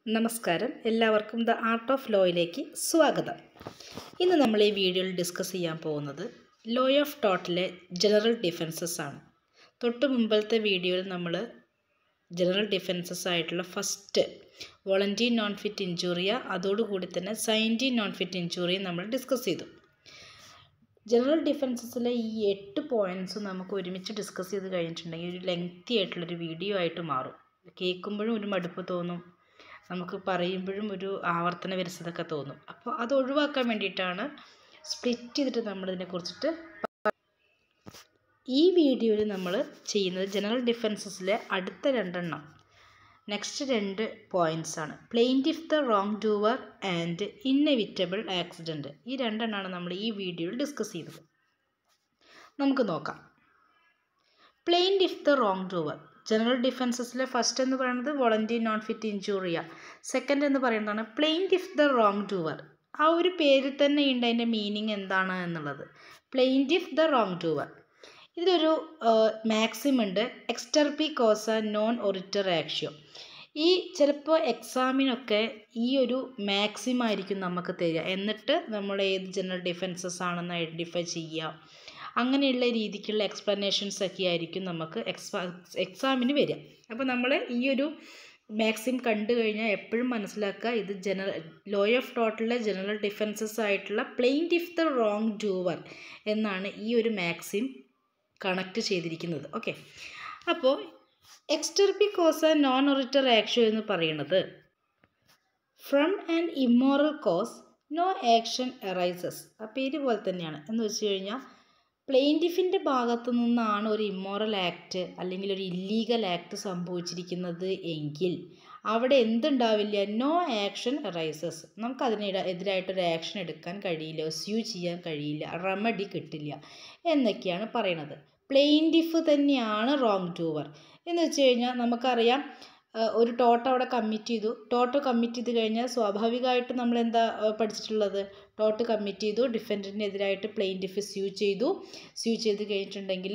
നമസ്കാരം എല്ലാവർക്കും the art of ലോയിലേക്ക് സ്വാഗതം ഇന്ന് നമ്മൾ ഈ വീഡിയോയിൽ ഡിസ്കസ് ചെയ്യാൻ പോകുന്നത് ലോ ഓഫ് ടോട്ടിലെ ജനറൽ ഡിഫൻസസ് ആണ് തൊട്ട് മുമ്പത്തെ വീഡിയോയിൽ നമ്മൾ ജനറൽ ഡിഫൻസസ് ആയിട്ടുള്ള first volenti non fit injuria അതോടുകൂടി തന്നെ സൈൻറ്റി നോൺ ഫിറ്റ് ഇഞ്ചുറിയ നമ്മൾ ഡിസ്കസ് ചെയ്തു ജനറൽ ഡിഫൻസസിലെ ഈ എട്ട് പോയിൻറ്റ്സ് നമുക്ക് ഒരുമിച്ച് ഡിസ്കസ് ചെയ്ത് കഴിഞ്ഞിട്ടുണ്ടെങ്കിൽ ഒരു ലെങ്തി ആയിട്ടുള്ളൊരു വീഡിയോ ആയിട്ട് മാറും കേൾക്കുമ്പോഴും ഒരു മടുപ്പ് തോന്നും നമുക്ക് പറയുമ്പോഴും ഒരു ആവർത്തന വിരസതൊക്കെ തോന്നും അപ്പോൾ അത് ഒഴിവാക്കാൻ വേണ്ടിയിട്ടാണ് സ്പ്ലിറ്റ് ചെയ്തിട്ട് നമ്മളിതിനെ കുറിച്ചിട്ട് ഈ വീഡിയോയിൽ നമ്മൾ ചെയ്യുന്നത് ജനറൽ ഡിഫൻസസിലെ അടുത്ത രണ്ടെണ്ണം നെക്സ്റ്റ് രണ്ട് പോയിൻറ്റ്സ് ആണ് plaintiff the wrongdoer and inevitable accident ഈ രണ്ടെണ്ണമാണ് നമ്മൾ ഈ വീഡിയോയിൽ ഡിസ്കസ് ചെയ്തത് നമുക്ക് നോക്കാം plaintiff the wrongdoer general ഡിഫൻസസിലെ ഫസ്റ്റ് എന്ന് പറയുന്നത് volenti non fit injuria second എന്ന് പറയുന്നതാണ് പ്ലെയിൻറ്റിഫ് ദ റോങ് ഡൂവർ ആ ഒരു പേരിൽ തന്നെ ഉണ്ട് അതിൻ്റെ മീനിങ് എന്താണ് എന്നുള്ളത് പ്ലെയിൻറ്റിഫ് ദ റോങ് ഡൂവർ ഇതിലൊരു മാക്സിം ഉണ്ട് എക്സ്റ്റർപി കോസ നോൺ ഒറിറ്റർ ആക്ഷ്യോ ഈ ചിലപ്പോൾ എക്സാമിനൊക്കെ ഈ ഒരു മാക്സിം ആയിരിക്കും നമുക്ക് തരിക എന്നിട്ട് നമ്മൾ ഏത് ജനറൽ ഡിഫൻസസ് ആണെന്ന് ഐഡൻറ്റിഫൈ ചെയ്യുക അങ്ങനെയുള്ള രീതിക്കുള്ള എക്സ്പ്ലനേഷൻസ് ഒക്കെ ആയിരിക്കും നമുക്ക് എക്സാ എക്സാമിന് വരിക അപ്പോൾ നമ്മൾ ഈ ഒരു മാക്സിം കണ്ടു കഴിഞ്ഞാൽ എപ്പോഴും മനസ്സിലാക്കുക ഇത് ജനറൽ ലോ ഓഫ് ടോട്ടലിലെ ജനറൽ ഡിഫൻസസ് ആയിട്ടുള്ള പ്ലെയിൻറ്റിഫ് ദ റോങ് ഡൂവർ എന്നാണ് ഈ ഒരു മാക്സിം കണക്ട് ചെയ്തിരിക്കുന്നത് ഓക്കെ അപ്പോൾ എക്സ്റ്റർപി കോസ നോൺ ഒറിറ്റർ ആക്ഷൻ എന്ന് പറയുന്നത് from an immoral cause no action arises ആ പേര് പോലെ തന്നെയാണ് എന്ന് വെച്ച് കഴിഞ്ഞാൽ പ്ലെയിൻറ്റിഫിൻ്റെ ഭാഗത്തു നിന്നാണ് ഒരു ഇമ്മോറൽ ആക്ട് അല്ലെങ്കിൽ ഒരു ഇല്ലീഗൽ ആക്ട് സംഭവിച്ചിരിക്കുന്നത് എങ്കിൽ അവിടെ എന്തുണ്ടാവില്ല നോ ആക്ഷൻ അറൈസസ് നമുക്ക് അതിന് എതിരായിട്ടൊരു ആക്ഷൻ എടുക്കാൻ കഴിയില്ല സ്യൂ ചെയ്യാൻ കഴിയില്ല റെമഡി കിട്ടില്ല എന്നൊക്കെയാണ് പറയുന്നത് പ്ലെയിൻറ്റിഫ് തന്നെയാണ് റോങ് ഡൂവർ എന്ന് വെച്ച് കഴിഞ്ഞാൽ നമുക്കറിയാം ഒരു ടോട്ട് അവിടെ കമ്മിറ്റ് ചെയ്തു ടോട്ട് കമ്മിറ്റ് ചെയ്ത് കഴിഞ്ഞാൽ സ്വാഭാവികമായിട്ട് നമ്മൾ എന്താ പഠിച്ചിട്ടുള്ളത് ടോട്ട് കമ്മിറ്റ് ചെയ്തു ഡിഫൻഡൻറ്റിനെതിരായിട്ട് പ്ലെയിൻറ്റിഫ് സ്യൂ ചെയ്തു സ്യൂ ചെയ്ത് കഴിഞ്ഞിട്ടുണ്ടെങ്കിൽ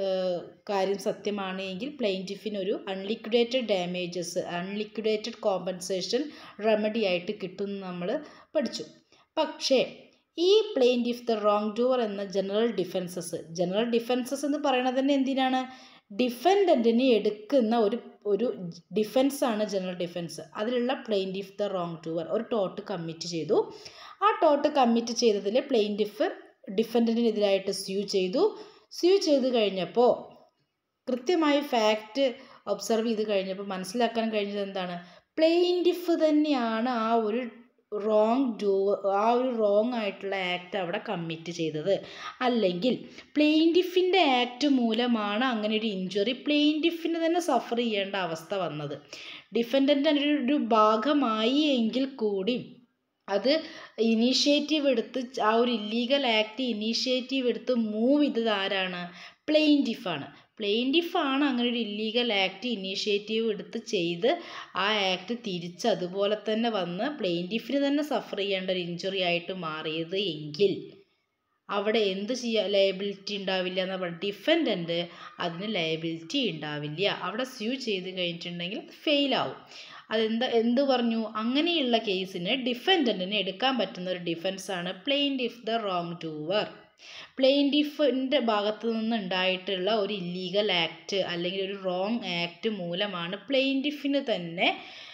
കാര്യം സത്യമാണ് എങ്കിൽ പ്ലെയിൻറ്റിഫിനൊരു unliquidated damages unliquidated compensation remedy ആയിട്ട് കിട്ടുമെന്ന് നമ്മൾ പഠിച്ചു പക്ഷേ ഈ പ്ലെയിൻറ്റിഫ് ദ റോങ് ഡൂവർ എന്ന ജനറൽ ഡിഫൻസസ് ജനറൽ ഡിഫൻസസ് എന്ന് പറയുന്നത് തന്നെ എന്തിനാണ് ഡിഫൻഡൻറ്റിന് എടുക്കുന്ന ഒരു ഒരു ഡിഫൻസാണ് ജനറൽ ഡിഫൻസ് അതിലുള്ള പ്ലെയിൻറ്റിഫ് ദ റോങ് ഡൂവർ ഒരു ടോട്ട് കമ്മിറ്റ് ചെയ്തു ആ ടോട്ട് കമ്മിറ്റ് ചെയ്തതിൽ പ്ലെയിൻറ്റിഫ് ഡിഫൻഡൻറ്റിനെതിരായിട്ട് സ്യൂ ചെയ്തു സ്യൂ ചെയ്ത് കഴിഞ്ഞപ്പോൾ കൃത്യമായി ഫാക്റ്റ് ഒബ്സർവ് ചെയ്ത് കഴിഞ്ഞപ്പോൾ മനസ്സിലാക്കാൻ കഴിഞ്ഞത് എന്താണ് പ്ലെയിൻറ്റിഫ് തന്നെയാണ് ആ ഒരു റോങ് ഡൂ ആ ഒരു റോങ് ആയിട്ടുള്ള ആക്ട് അവിടെ കമ്മിറ്റ് ചെയ്തത് അല്ലെങ്കിൽ പ്ലെയിൻറ്റിഫിൻ്റെ ആക്ട് മൂലമാണ് അങ്ങനെ ഒരു ഇഞ്ചുറി പ്ലെയിൻറ്റിഫിന് തന്നെ സഫർ ചെയ്യേണ്ട അവസ്ഥ വന്നത് ഡിഫൻഡൻ്റ് ഒരു ഭാഗമായി എങ്കിൽ കൂടി അത് ഇനീഷ്യേറ്റീവ് എടുത്ത് ആ ഒരു ഇല്ലീഗൽ ആക്ട് ഇനീഷ്യേറ്റീവ് എടുത്ത് മൂവ് ചെയ്തത് ആരാണ് പ്ലെയിൻറ്റിഫാണ് പ്ലെയിൻറ്റിഫാണ് അങ്ങനെ ഒരു ഇല്ലീഗൽ ആക്ട് ഇനീഷ്യേറ്റീവ് എടുത്ത് ചെയ്ത് ആ ആക്ട് തിരിച്ച് അതുപോലെ തന്നെ വന്ന് പ്ലെയിൻറ്റിഫിന് തന്നെ സഫർ ചെയ്യേണ്ട ഒരു ഇഞ്ചുറി ആയിട്ട് മാറിയത് എങ്കിൽ അവിടെ എന്ത് ചെയ്യാ ലയബിലിറ്റി ഉണ്ടാവില്ല എന്ന് പറഞ്ഞാൽ ഡിഫൻഡൻറ്റ് അതിന് ലയബിലിറ്റി ഉണ്ടാവില്ല അവിടെ സ്യൂ ചെയ്ത് കഴിഞ്ഞിട്ടുണ്ടെങ്കിൽ ഫെയിലാവും അതെന്താ എന്ത് പറഞ്ഞു അങ്ങനെയുള്ള കേസിന് ഡിഫൻഡൻറ്റിന് എടുക്കാൻ പറ്റുന്ന ഒരു ഡിഫൻസാണ് പ്ലെയിൻറ്റിഫ് ദ റോങ് ഡൂവർ പ്ലെയിൻറ്റിഫിൻ്റെ ഭാഗത്തു നിന്ന് ഉണ്ടായിട്ടുള്ള ഒരു ഇല്ലീഗൽ ആക്ട് അല്ലെങ്കിൽ ഒരു റോങ് ആക്ട് മൂലമാണ് പ്ലെയിൻറ്റിഫിന് തന്നെ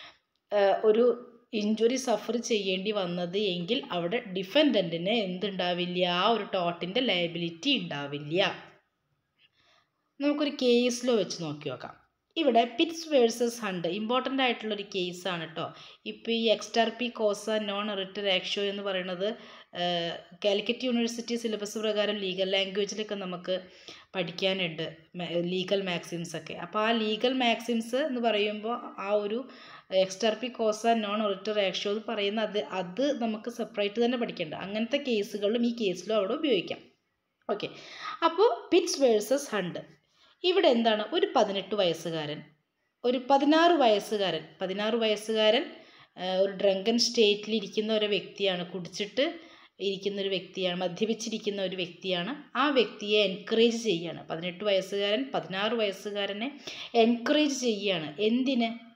ഒരു ഇഞ്ചുറി സഫർ ചെയ്യേണ്ടി വന്നത് എങ്കിൽ അവിടെ ഡിഫൻഡൻറ്റിന് എന്തുണ്ടാവില്ല ആ ഒരു ടോട്ടിൻ്റെ ലയബിലിറ്റി ഉണ്ടാവില്ല നമുക്കൊരു കേസിൽ വെച്ച് നോക്കി നോക്കാം ഇവിടെ പിറ്റ്സ് വേഴ്സസ് ഹണ്ട് ഇമ്പോർട്ടൻ്റ് ആയിട്ടുള്ളൊരു കേസാണ് കേട്ടോ ഇപ്പോൾ ഈ എക്സ്റ്റാർപി കോസ നോൺ റിട്ടർ ആക്ഷോ എന്ന് പറയുന്നത് കാലിക്കറ്റ് യൂണിവേഴ്സിറ്റി സിലബസ് പ്രകാരം ലീഗൽ ലാംഗ്വേജിലൊക്കെ നമുക്ക് പഠിക്കാനുണ്ട് ലീഗൽ മാക്സിംസ് ഒക്കെ അപ്പോൾ ആ ലീഗൽ മാക്സിംസ് എന്ന് പറയുമ്പോൾ ആ ഒരു എക്സ്റ്റാർപി കോസ നോൺ ഒറിറ്റർ ആക്ഷോ എന്ന് പറയുന്ന അത് അത് നമുക്ക് സെപ്പറേറ്റ് തന്നെ പഠിക്കേണ്ട അങ്ങനത്തെ കേസുകളിലും ഈ കേസിലും അവിടെ ഉപയോഗിക്കാം ഓക്കെ അപ്പോൾ പിറ്റ്സ് വേഴ്സസ് ഹണ്ട് ഇവിടെ എന്താണ് ഒരു പതിനെട്ട് വയസ്സുകാരൻ ഒരു പതിനാറ് വയസ്സുകാരൻ പതിനാറ് വയസ്സുകാരൻ ഒരു ഡ്രങ്കൻ സ്റ്റേറ്റിലിരിക്കുന്ന ഒരു വ്യക്തിയാണ് കുടിച്ചിട്ട് ഇരിക്കുന്ന ഒരു വ്യക്തിയാണ് മദ്യപിച്ചിരിക്കുന്ന ഒരു വ്യക്തിയാണ് ആ വ്യക്തിയെ എൻകറേജ് ചെയ്യുകയാണ് പതിനെട്ട് വയസ്സുകാരൻ പതിനാറ് വയസ്സുകാരനെ എൻകറേജ് ചെയ്യുകയാണ് എന്തിന്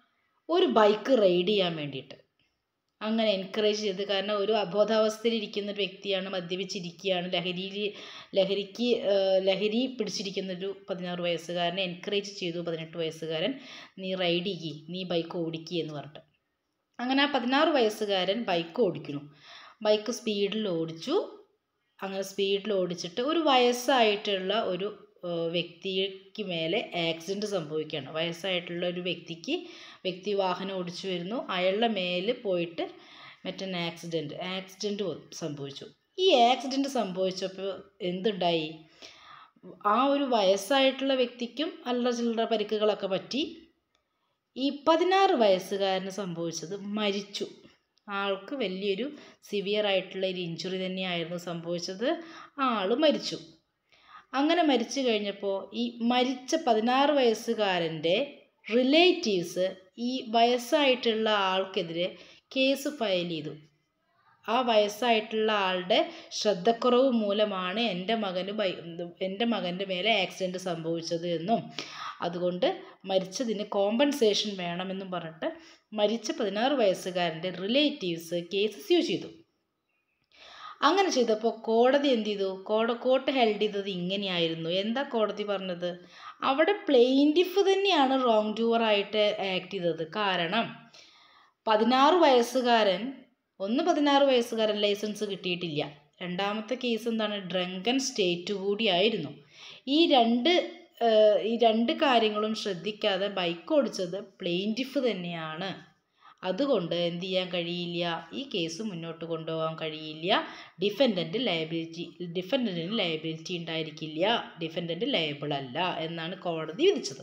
ഒരു ബൈക്ക് റൈഡ് ചെയ്യാൻ വേണ്ടിയിട്ട് അങ്ങനെ എൻകറേജ് ചെയ്ത് കാരണം ഒരു അബോധാവസ്ഥയിൽ ഇരിക്കുന്ന ഒരു വ്യക്തിയാണ് മദ്യപിച്ചിരിക്കുകയാണ് ലഹരിയിൽ ലഹരിക്ക് ലഹരി പിടിച്ചിരിക്കുന്ന ഒരു പതിനാറ് വയസ്സുകാരനെ എൻകറേജ് ചെയ്തു പതിനെട്ട് വയസ്സുകാരൻ നീ റൈഡ് ചെയ്യ് നീ ബൈക്ക് ഓടിക്കുക എന്ന് പറഞ്ഞിട്ട് അങ്ങനെ ആ പതിനാറ് വയസ്സുകാരൻ ബൈക്ക് ഓടിക്കുന്നു ബൈക്ക് സ്പീഡിൽ ഓടിച്ചു അങ്ങനെ സ്പീഡിൽ ഓടിച്ചിട്ട് ഒരു വയസ്സായിട്ടുള്ള ഒരു വ്യക്തിക്ക് മേലെ ആക്സിഡൻറ്റ് സംഭവിക്കുകയാണ് വയസ്സായിട്ടുള്ള ഒരു വ്യക്തിക്ക് വ്യക്തി വാഹനം ഓടിച്ചു വരുന്നു അയാളുടെ മേൽ പോയിട്ട് മറ്റേ ആക്സിഡൻറ്റ് ആക്സിഡൻറ്റ് സംഭവിച്ചു ഈ ആക്സിഡൻറ്റ് സംഭവിച്ചപ്പോൾ എന്തുണ്ടായി ആ ഒരു വയസ്സായിട്ടുള്ള വ്യക്തിക്കും അല്ലറ ചില്ലറ പരിക്കുകളൊക്കെ പറ്റി ഈ പതിനാറ് വയസ്സുകാരന് സംഭവിച്ചത് മരിച്ചു ആൾക്ക് വലിയൊരു സിവിയർ ആയിട്ടുള്ള ഒരു ഇഞ്ചുറി തന്നെയായിരുന്നു സംഭവിച്ചത് ആൾ മരിച്ചു അങ്ങനെ മരിച്ചു കഴിഞ്ഞപ്പോൾ ഈ മരിച്ച പതിനാറ് വയസ്സുകാരൻ്റെ റിലേറ്റീവ്സ് ഈ വയസ്സായിട്ടുള്ള ആൾക്കെതിരെ കേസ് ഫയൽ ചെയ്തു ആ വയസ്സായിട്ടുള്ള ആളുടെ ശ്രദ്ധക്കുറവ് മൂലമാണ് എൻ്റെ മകന് ബൈ എൻ്റെ മകൻ്റെ മേലെ ആക്സിഡൻറ്റ് സംഭവിച്ചത് എന്നും അതുകൊണ്ട് മരിച്ചതിന് കോമ്പൻസേഷൻ വേണമെന്നും പറഞ്ഞിട്ട് മരിച്ച പതിനാറ് വയസ്സുകാരൻ്റെ റിലേറ്റീവ്സ് കേസ് സ്യൂ ചെയ്തു അങ്ങനെ ചെയ്തപ്പോൾ കോടതി എന്ത് ചെയ്തു കോട കോർട്ട് ഹെൽഡ് ചെയ്തത് ഇങ്ങനെയായിരുന്നു എന്താ കോടതി പറഞ്ഞത് അവിടെ പ്ലെയിൻറ്റിഫ് തന്നെയാണ് റോങ് ഡൂവറായിട്ട് ആക്ട് ചെയ്തത് കാരണം പതിനാറ് വയസ്സുകാരൻ ഒന്ന് പതിനാറ് വയസ്സുകാരൻ ലൈസൻസ് കിട്ടിയിട്ടില്ല രണ്ടാമത്തെ കേസ് എന്താണ് ഡ്രങ്കൻ സ്റ്റേറ്റ് കൂടിയായിരുന്നു ഈ രണ്ട് ഈ രണ്ട് കാര്യങ്ങളും ശ്രദ്ധിക്കാതെ ബൈക്ക് ഓടിച്ചത് പ്ലെയിൻറ്റിഫ് തന്നെയാണ് അതുകൊണ്ട് എന്ത് ചെയ്യാൻ കഴിയില്ല ഈ കേസ് മുന്നോട്ട് കൊണ്ടുപോകാൻ കഴിയില്ല ഡിഫൻഡൻറ്റ് ലയബിലിറ്റി ഡിഫൻഡൻറ്റിന് ലയബിലിറ്റി ഉണ്ടായിരിക്കില്ല ഡിഫൻഡൻറ്റ് ലയബിൾ അല്ല എന്നാണ് കോടതി വിധിച്ചത്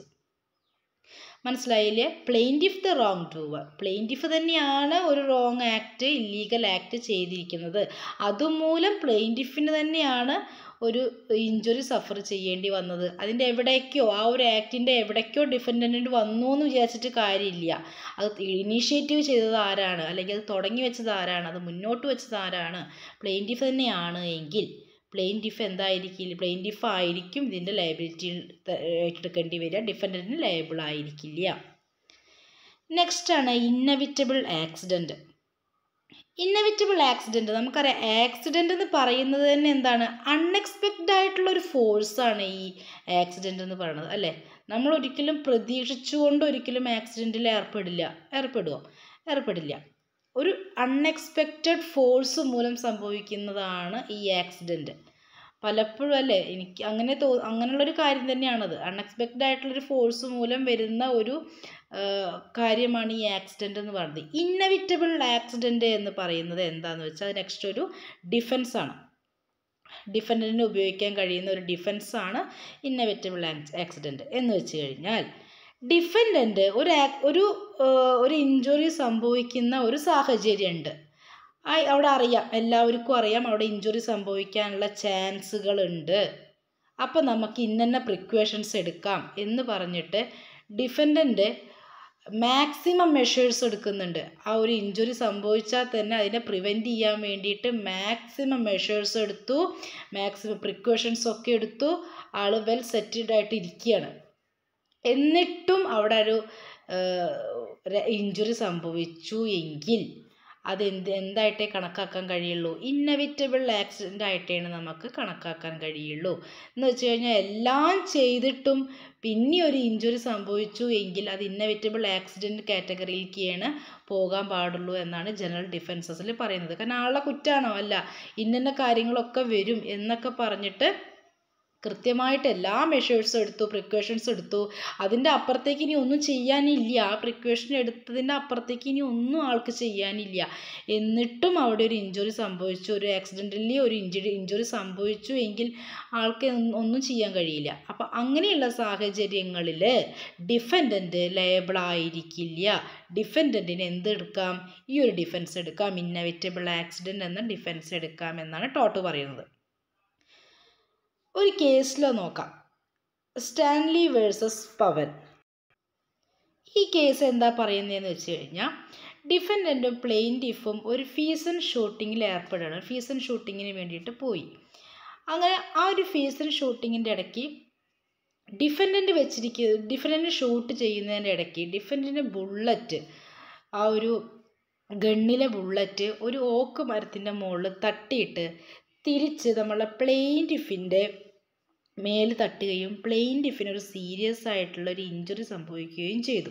മനസ്സിലായില്ലേ plaintiff the wrongdoer plaintiff തന്നെയാണ് ഒരു റോങ് ആക്ട് ഇല്ലീഗൽ ആക്ട് ചെയ്തിരിക്കുന്നത് അതുമൂലം പ്ലെയിൻറ്റിഫിന് തന്നെയാണ് ഒരു ഇഞ്ചുറി സഫർ ചെയ്യേണ്ടി വന്നത് അതിൻ്റെ എവിടേക്കോ ആ ഒരു ആക്ടിൻ്റെ എവിടേക്കോ ഡിഫൻഡൻറ്റ് വന്നു എന്ന് വിചാരിച്ചിട്ട് കാര്യമില്ല അത് ഇനീഷ്യേറ്റീവ് ചെയ്തത് ആരാണ് അല്ലെങ്കിൽ അത് തുടങ്ങി വെച്ചത് ആരാണ് അത് മുന്നോട്ട് വെച്ചത് ആരാണ് പ്ലെയിൻറ്റിഫ് തന്നെയാണ് എങ്കിൽ പ്ലെയിൻറ്റിഫ് എന്തായിരിക്കില്ല പ്ലെയിൻറ്റിഫ് ആയിരിക്കും ഇതിൻ്റെ ലയബിലിറ്റി ഏറ്റെടുക്കേണ്ടി വരിക ഡിഫൻഡൻറ്റിന് ലയബിൾ ആയിരിക്കില്ല നെക്സ്റ്റ് ആണ് ഇന്നവിറ്റബിൾ ആക്സിഡൻറ്റ് ഇന്നവിറ്റബിൾ ആക്സിഡൻറ്റ് നമുക്കറിയാം ആക്സിഡൻ്റ് എന്ന് പറയുന്നത് തന്നെ എന്താണ് അൺഎക്സ്പെക്റ്റഡ് ആയിട്ടുള്ള ഒരു ഫോഴ്സാണ് ഈ ആക്സിഡൻ്റ് എന്ന് പറയുന്നത് അല്ലേ നമ്മൾ ഒരിക്കലും പ്രതീക്ഷിച്ചുകൊണ്ട് ഒരിക്കലും ആക്സിഡൻറ്റിൽ ഏർപ്പെടില്ല ഏർപ്പെടുമോ ഏർപ്പെടില്ല ഒരു അൺഎക്സ്പെക്റ്റഡ് ഫോഴ്സ് മൂലം സംഭവിക്കുന്നതാണ് ഈ ആക്സിഡൻറ്റ് പലപ്പോഴും അല്ലേ എനിക്ക് അങ്ങനെ തോ അങ്ങനെയുള്ളൊരു കാര്യം തന്നെയാണത് അൺഎക്സ്പെക്റ്റഡ് ആയിട്ടുള്ളൊരു ഫോഴ്സ് മൂലം വരുന്ന ഒരു കാര്യമാണ് ഈ ആക്സിഡൻ്റ് എന്ന് പറയുന്നത് ഇന്നവിറ്റബിൾ ആക്സിഡൻറ്റ് എന്ന് പറയുന്നത് എന്താണെന്ന് വെച്ചാൽ അത് നെക്സ്റ്റ് ഒരു ഡിഫൻസാണ് ഡിഫൻഡൻറ്റിന് ഉപയോഗിക്കാൻ കഴിയുന്ന ഒരു ഡിഫൻസാണ് ഇന്നവിറ്റബിൾ ആക്സിഡൻറ്റ് എന്ന് വെച്ച് കഴിഞ്ഞാൽ ഡിഫൻഡൻറ്റ് ഒരു ഒരു ഒരു ഇഞ്ചുറി സംഭവിക്കുന്ന ഒരു സാഹചര്യമുണ്ട് അവിടെ അറിയാം എല്ലാവർക്കും അറിയാം അവിടെ ഇഞ്ചുറി സംഭവിക്കാനുള്ള ചാൻസുകളുണ്ട് അപ്പോൾ നമുക്ക് ഇന്നന്ന പ്രിക്വേഷൻസ് എടുക്കാം എന്ന് പറഞ്ഞിട്ട് ഡിഫൻഡൻറ്റ് മാക്സിമം മെഷേഴ്സ് എടുക്കുന്നുണ്ട് ആ ഒരു ഇഞ്ചുറി സംഭവിച്ചാൽ തന്നെ അതിനെ പ്രിവെൻറ്റ് ചെയ്യാൻ വേണ്ടിയിട്ട് മാക്സിമം മെഷേഴ്സ് എടുത്തു മാക്സിമം പ്രിക്കോഷൻസ് ഒക്കെ എടുത്തു ആൾ വെൽ സെറ്റിൽഡ് ആയിട്ട് ഇരിക്കുകയാണ് എന്നിട്ടും അവിടെ ഒരു ഇഞ്ചുറി സംഭവിച്ചു എങ്കിൽ അതെന്ത് എന്തായിട്ടേ കണക്കാക്കാൻ കഴിയുള്ളൂ ഇന്നവിറ്റബിൾ ആക്സിഡൻ്റ് ആയിട്ടാണ് നമുക്ക് കണക്കാക്കാൻ കഴിയുള്ളൂ എന്ന് വെച്ച് കഴിഞ്ഞാൽ എല്ലാം ചെയ്തിട്ടും പിന്നെ ഒരു ഇഞ്ചുറി സംഭവിച്ചു എങ്കിൽ അത് ഇന്നവിറ്റബിൾ ആക്സിഡൻറ്റ് കാറ്റഗറിയിലേക്കാണ് പോകാൻ പാടുള്ളൂ എന്നാണ് ജനറൽ ഡിഫൻസസിൽ പറയുന്നത് കാരണം ആളുടെ കുറ്റാണോ അല്ല ഇന്ന കാര്യങ്ങളൊക്കെ വരും എന്നൊക്കെ പറഞ്ഞിട്ട് കൃത്യമായിട്ട് എല്ലാ മെഷേഴ്സും എടുത്തു പ്രിക്കോഷൻസ് എടുത്തു അതിൻ്റെ അപ്പുറത്തേക്ക് ഇനി ഒന്നും ചെയ്യാനില്ല ആ പ്രിക്കോഷൻ എടുത്തതിൻ്റെ അപ്പുറത്തേക്ക് ഇനി ഒന്നും ആൾക്ക് ചെയ്യാനില്ല എന്നിട്ടും അവിടെ ഒരു ഇഞ്ചുറി സംഭവിച്ചു ഒരു ആക്സിഡൻ്റലി ഒരു ഇഞ്ചുറി ഇഞ്ചുറി സംഭവിച്ചു എങ്കിൽ ആൾക്ക് ഒന്നും ചെയ്യാൻ കഴിയില്ല അപ്പം അങ്ങനെയുള്ള സാഹചര്യങ്ങളിൽ ഡിഫൻഡൻറ്റ് ലയബിൾ ആയിരിക്കില്ല ഡിഫൻഡൻറ്റിന് എന്തെടുക്കാം ഈ ഒരു ഡിഫൻസ് എടുക്കാം ഇന്നവിറ്റബിൾ ആക്സിഡൻറ്റ് എന്ന ഡിഫൻസ് എടുക്കാം എന്നാണ് ടോട്ട് പറയുന്നത് ഒരു കേസിൽ നോക്കാം സ്റ്റാൻലി വേഴ്സസ് പവൻ ഈ കേസ് എന്താ പറയുന്നതെന്ന് വെച്ച് കഴിഞ്ഞാൽ ഡിഫൻഡൻറ്റും പ്ലെയിൻറ്റിഫും ഒരു ഫീസൺ ഷൂട്ടിങ്ങിൽ ഏർപ്പെടുകയാണ് ഫീസൺ ഷൂട്ടിങ്ങിന് വേണ്ടിയിട്ട് പോയി അങ്ങനെ ആ ഒരു ഫീസൺ ഷൂട്ടിങ്ങിൻ്റെ ഇടയ്ക്ക് ഡിഫൻഡൻ്റ് വെച്ചിരിക്കുന്ന ഡിഫൻഡൻ്റ് ഷൂട്ട് ചെയ്യുന്നതിൻ്റെ ഇടയ്ക്ക് ഡിഫൻഡിൻ്റെ ബുള്ളറ്റ് ആ ഒരു ഗണ്ണിലെ ബുള്ളറ്റ് ഒരു ഓക്ക് മരത്തിൻ്റെ മുകളിൽ തട്ടിയിട്ട് തിരിച്ച് നമ്മളെ പ്ലെയിൻറ്റിഫിൻ്റെ മേൽ തട്ടുകയും പ്ലെയിൻറ്റിഫിന് ഒരു സീരിയസ് ആയിട്ടുള്ള ഒരു ഇഞ്ചുറി സംഭവിക്കുകയും ചെയ്തു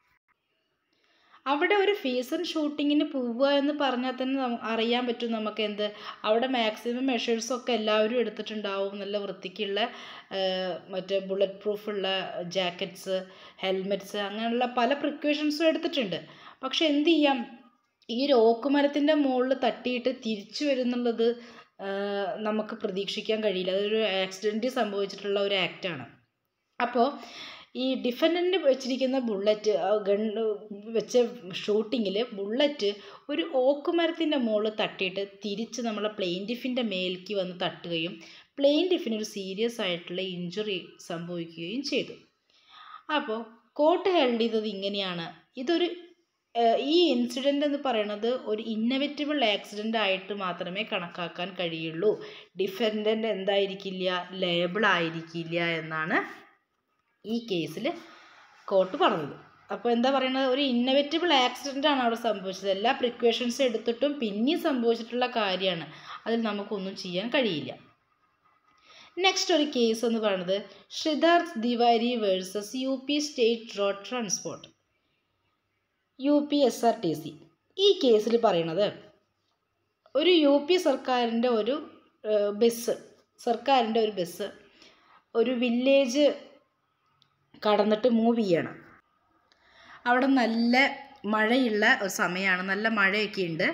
അവിടെ ഒരു ഫീസൺ ഷൂട്ടിങ്ങിന് പോവുക എന്ന് പറഞ്ഞാൽ തന്നെ നമു- അറിയാൻ പറ്റും നമുക്ക് എന്ത് അവിടെ മാക്സിമം മെഷേഴ്സൊക്കെ എല്ലാവരും എടുത്തിട്ടുണ്ടാവും നല്ല വൃത്തിക്കുള്ള ആ, മറ്റേ ബുള്ളറ്റ് പ്രൂഫുള്ള ജാക്കറ്റ്സ് ഹെൽമെറ്റ്സ് അങ്ങനെയുള്ള പല പ്രിക്കോഷൻസും എടുത്തിട്ടുണ്ട് പക്ഷെ എന്ത് ചെയ്യാം ഈ ഒരു ഓക്കുമരത്തിൻ്റെ മുകളിൽ തട്ടിയിട്ട് തിരിച്ചു വരുന്നുള്ളത് ആ, നമുക്ക് പ്രതീക്ഷിക്കാൻ കഴിയില്ല അതൊരു ആക്സിഡൻറ്റ് സംഭവിച്ചിട്ടുള്ള ഒരു ആക്റ്റാണ് അപ്പോൾ ഈ ഡിഫൻഡൻ്റ് വെച്ചിരിക്കുന്ന ബുള്ളറ്റ് ഗൺ വെച്ച ഷൂട്ടിങ്ങിൽ ബുള്ളറ്റ് ഒരു ഓക്കുമരത്തിൻ്റെ മുകളിൽ തട്ടിയിട്ട് തിരിച്ച് നമ്മളെ പ്ലെയിൻറ്റിഫിൻ്റെ മേലേക്ക് വന്ന് തട്ടുകയും പ്ലെയിൻറ്റിഫിന് ഒരു സീരിയസ് ആയിട്ടുള്ള ഇഞ്ചുറി സംഭവിക്കുകയും ചെയ്തു അപ്പോൾ കോർട്ട് ഹെൽഡ് ചെയ്തത് ഇങ്ങനെയാണ് ഇതൊരു ഏഹ് ഈ ഇൻസിഡൻ്റ് എന്ന് പറയുന്നത് ഒരു ഇന്നവേറ്റബിൾ ആക്സിഡൻ്റ് ആയിട്ട് മാത്രമേ കണക്കാക്കാൻ കഴിയുള്ളൂ ഡിഫൻഡൻ്റ് എന്തായിരിക്കില്ല ലേബിൾ ആയിരിക്കില്ല എന്നാണ് ഈ കേസിൽ കോർട്ട് പറഞ്ഞത് അപ്പോൾ എന്താ പറയുന്നത് ഒരു ഇന്നവേറ്റബിൾ ആക്സിഡൻ്റ് ആണ് അവിടെ സംഭവിച്ചത് എല്ലാ പ്രിക്കോഷൻസും എടുത്തിട്ടും പിന്നെയും സംഭവിച്ചിട്ടുള്ള കാര്യമാണ് അതിൽ നമുക്കൊന്നും ചെയ്യാൻ കഴിയില്ല നെക്സ്റ്റ് ഒരു കേസ് എന്ന് പറയുന്നത് Siddharth Tiwari versus U P state road transport U P S R T C ഈ കേസിൽ പറയണത് ഒരു യു പി സർക്കാരിൻ്റെ ഒരു ഏഹ്, ബസ് സർക്കാരിൻ്റെ ഒരു ബസ് ഒരു വില്ലേജ് കടന്നിട്ട് മൂവ് ചെയ്യണം അവിടെ നല്ല മഴയുള്ള ഒരു സമയമാണ് നല്ല മഴയൊക്കെ ഉണ്ട്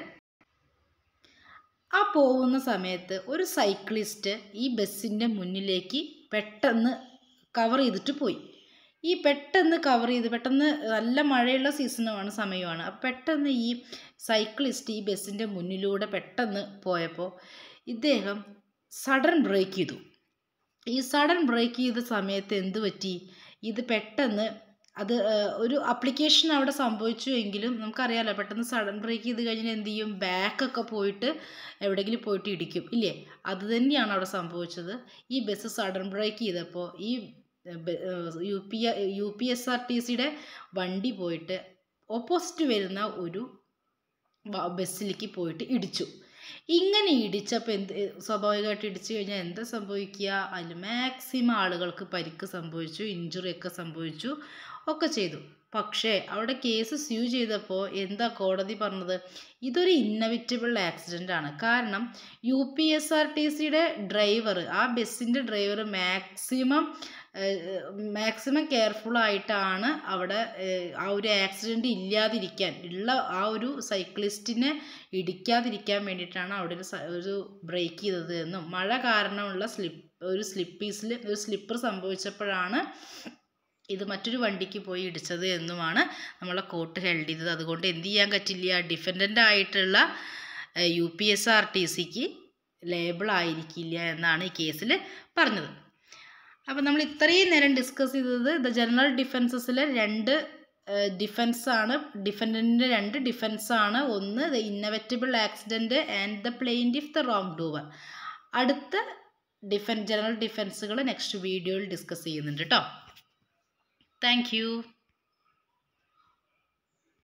ആ പോകുന്ന സമയത്ത് ഒരു സൈക്ലിസ്റ്റ് ഈ ബസ്സിൻ്റെ മുന്നിലേക്ക് പെട്ടെന്ന് കവർ ചെയ്തിട്ട് പോയി ഈ പെട്ടെന്ന് കവർ ചെയ്ത് പെട്ടെന്ന് നല്ല മഴയുള്ള സീസണുമാണ് സമയമാണ് അപ്പം പെട്ടെന്ന് ഈ സൈക്ലിസ്റ്റ് ഈ ബസ്സിൻ്റെ മുന്നിലൂടെ പെട്ടെന്ന് പോയപ്പോൾ ഇദ്ദേഹം സഡൻ ബ്രേക്ക് ചെയ്തു ഈ സഡൻ ബ്രേക്ക് ചെയ്ത സമയത്ത് എന്ത് പറ്റി ഇത് പെട്ടെന്ന് അത് ഏഹ്, ഒരു അപ്ലിക്കേഷൻ അവിടെ സംഭവിച്ചു എങ്കിലും നമുക്കറിയാലോ പെട്ടെന്ന് സഡൻ ബ്രേക്ക് ചെയ്ത് കഴിഞ്ഞാൽ എന്ത് ചെയ്യും ബാക്കൊക്കെ പോയിട്ട് എവിടെയെങ്കിലും പോയിട്ട് ഇടിക്കും ഇല്ലേ അത് തന്നെയാണ് അവിടെ സംഭവിച്ചത് ഈ ബസ് സഡൻ ബ്രേക്ക് ചെയ്തപ്പോൾ ഈ U P U P S R T സിയുടെ വണ്ടി പോയിട്ട് ഓപ്പോസിറ്റ് വരുന്ന ഒരു ബ- ബസ്സിലേക്ക് പോയിട്ട് ഇടിച്ചു ഇങ്ങനെ ഇടിച്ചപ്പോൾ എന്ത് സ്വാഭാവികമായിട്ട് ഇടിച്ചു കഴിഞ്ഞാൽ എന്താ സംഭവിക്കുക അതിൽ മാക്സിമം ആളുകൾക്ക് പരിക്ക് സംഭവിച്ചു ഇഞ്ചുറി ഒക്കെ സംഭവിച്ചു ഒക്കെ ചെയ്തു പക്ഷേ അവിടെ കേസ് സ്യൂ ചെയ്തപ്പോൾ എന്താ കോടതി പറഞ്ഞത് ഇതൊരു ഇന്നവിറ്റബിൾ ആക്സിഡൻ്റ് ആണ് കാരണം U P S R T സിയുടെ ഡ്രൈവർ ആ ബസ്സിൻ്റെ ഡ്രൈവർ മാക്സിമം മാക്സിമം കെയർഫുൾ ആയിട്ടാണ് അവിടെ ഏഹ്, ആ ഒരു ആക്സിഡൻറ്റ് ഇല്ലാതിരിക്കാൻ ഉള്ള ആ ഒരു സൈക്ലിസ്റ്റിനെ ഇടിക്കാതിരിക്കാൻ വേണ്ടിയിട്ടാണ് അവിടെ ഒരു സ- ഒരു ബ്രേക്ക് ചെയ്തത് എന്നും മഴ കാരണമുള്ള സ്ലിപ്പ് ഒരു സ്ലിപ്പീസിൽ ഒരു സ്ലിപ്പർ സംഭവിച്ചപ്പോഴാണ് ഇത് മറ്റൊരു വണ്ടിക്ക് പോയി ഇടിച്ചത് എന്നുമാണ് നമ്മളെ കോർട്ട് ഹെൽഡ് ചെയ്തത് അതുകൊണ്ട് എന്ത് ചെയ്യാൻ പറ്റില്ല ഡിഫൻഡൻ്റ് ആയിട്ടുള്ള U P S R T സിക്ക് ലേബിൾ ആയിരിക്കില്ല എന്നാണ് ഈ കേസിൽ പറഞ്ഞത് അപ്പോൾ നമ്മൾ ഇത്രയും നേരം ഡിസ്കസ് ചെയ്തത് ദ ജനറൽ ഡിഫൻസസിലെ രണ്ട് ഡിഫൻസ് ആണ് ഡിഫൻഡൻറ്റിൻ്റെ രണ്ട് ഡിഫൻസ് ആണ് ഒന്ന് the inevitable accident and the plaintiff the wrongdoer അടുത്ത ഡിഫൻ ജനറൽ ഡിഫൻസുകൾ നെക്സ്റ്റ് വീഡിയോയിൽ ഡിസ്കസ് ചെയ്യുന്നുണ്ട് കേട്ടോ താങ്ക് യു